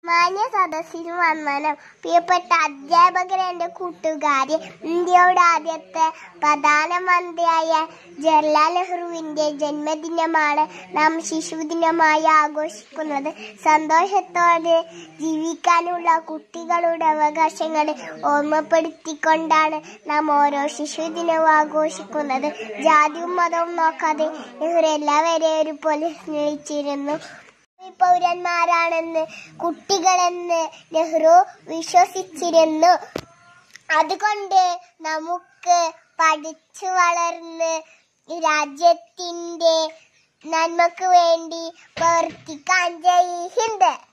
മാന്യ സദസ്സിന് വന്ദനം പ്രിയപ്പെട്ട അധ്യാപകരെ എൻ്റെ കൂട്ടുകാരി ഇന്ത്യയുടെ ആദ്യത്തെ പ്രധാനമന്ത്രിയായ ജവഹർലാൽ നെഹ്റുവിൻ്റെ ജന്മദിനമാണ് നാം ശിശുദിനമായി ആഘോഷിക്കുന്നത് സന്തോഷത്തോടെ ജീവിക്കാനുള്ള കുട്ടികളുടെ അവകാശങ്ങൾ ഓർമ്മപ്പെടുത്തിക്കൊണ്ടാണ് നാം ഓരോ ശിശുദിനവും ആഘോഷിക്കുന്നത് ജാതിയും മതവും നോക്കാതെ നെഹ്റു എല്ലാവരെയും ഒരുപോലെ സ്നേഹിച്ചിരുന്നു പൗരന്മാരാണെന്ന് കുട്ടികളെന്ന് നെഹ്റു വിശ്വസിച്ചിരുന്നു അതുകൊണ്ട് നമുക്ക് പഠിച്ചു വളർന്ന് രാജ്യത്തിന്റെ നന്മക്ക് വേണ്ടി പ്രവർത്തിക്കാൻ ജയ് ഹിന്ദ്